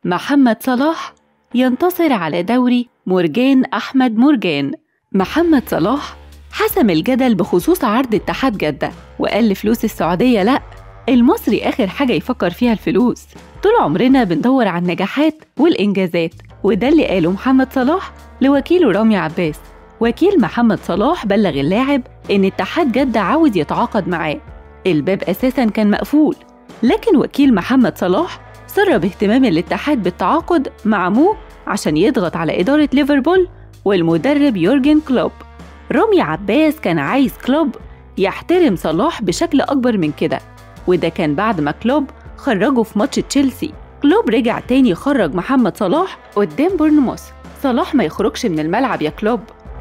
محمد صلاح ينتصر على دوري مرجان أحمد مرجان محمد صلاح حسم الجدل بخصوص عرض اتحاد جدة وقال لفلوس السعودية لأ المصري آخر حاجة يفكر فيها الفلوس طول عمرنا بندور على النجاحات والإنجازات وده اللي قاله محمد صلاح لوكيله رامي عباس وكيل محمد صلاح بلغ اللاعب إن اتحاد جدة عاوز يتعاقد معاه الباب أساسا كان مقفول لكن وكيل محمد صلاح سر باهتمام الاتحاد بالتعاقد مع مو عشان يضغط على إدارة ليفربول والمدرب يورجن كلوب رامي عباس كان عايز كلوب يحترم صلاح بشكل أكبر من كده وده كان بعد ما كلوب خرجه في ماتش تشيلسي كلوب رجع تاني خرج محمد صلاح قدام بورنموث صلاح ما يخرجش من الملعب يا كلوب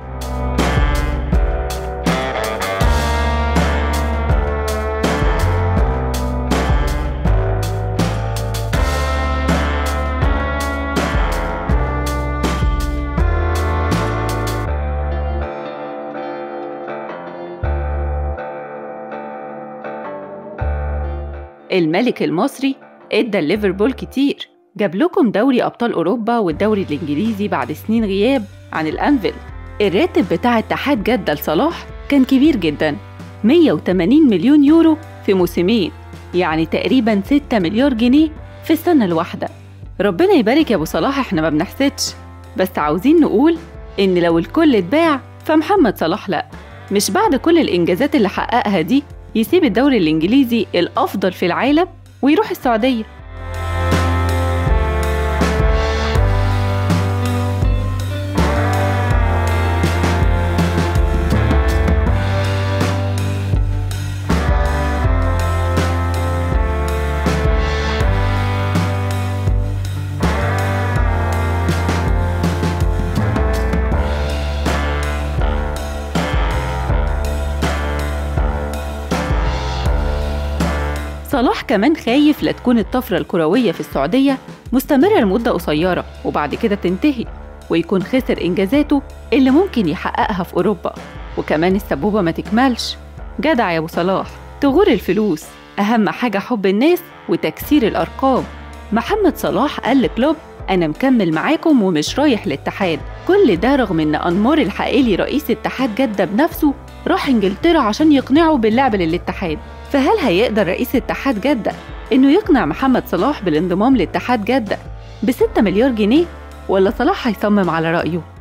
الملك المصري ادى ليفربول كتير جاب لكم دوري أبطال أوروبا والدوري الإنجليزي بعد سنين غياب عن الأنفيل الراتب بتاع اتحاد جدة لصلاح كان كبير جدا 180 مليون يورو في موسمين يعني تقريبا 6 مليار جنيه في السنة الواحدة ربنا يبارك يا أبو صلاح احنا ما بنحسدش بس عاوزين نقول إن لو الكل اتباع فمحمد صلاح لأ مش بعد كل الإنجازات اللي حققها دي يسيب الدوري الإنجليزي الأفضل في العالم ويروح السعودية صلاح كمان خايف لا تكون الطفرة الكروية في السعودية مستمرة لمدة قصيرة وبعد كده تنتهي ويكون خسر إنجازاته اللي ممكن يحققها في أوروبا وكمان السبوبة ما تكملش جدع يا أبو صلاح تغور الفلوس أهم حاجة حب الناس وتكسير الأرقام محمد صلاح قال لكلوب أنا مكمل معاكم ومش رايح الاتحاد كل ده رغم إن أنمار الحقيقي رئيس اتحاد جدة بنفسه راح إنجلترا عشان يقنعه باللعب للاتحاد فهل هيقدر رئيس اتحاد جدة إنه يقنع محمد صلاح بالانضمام لاتحاد جدة ب 6 مليار جنيه ولا صلاح هيصمم على رأيه؟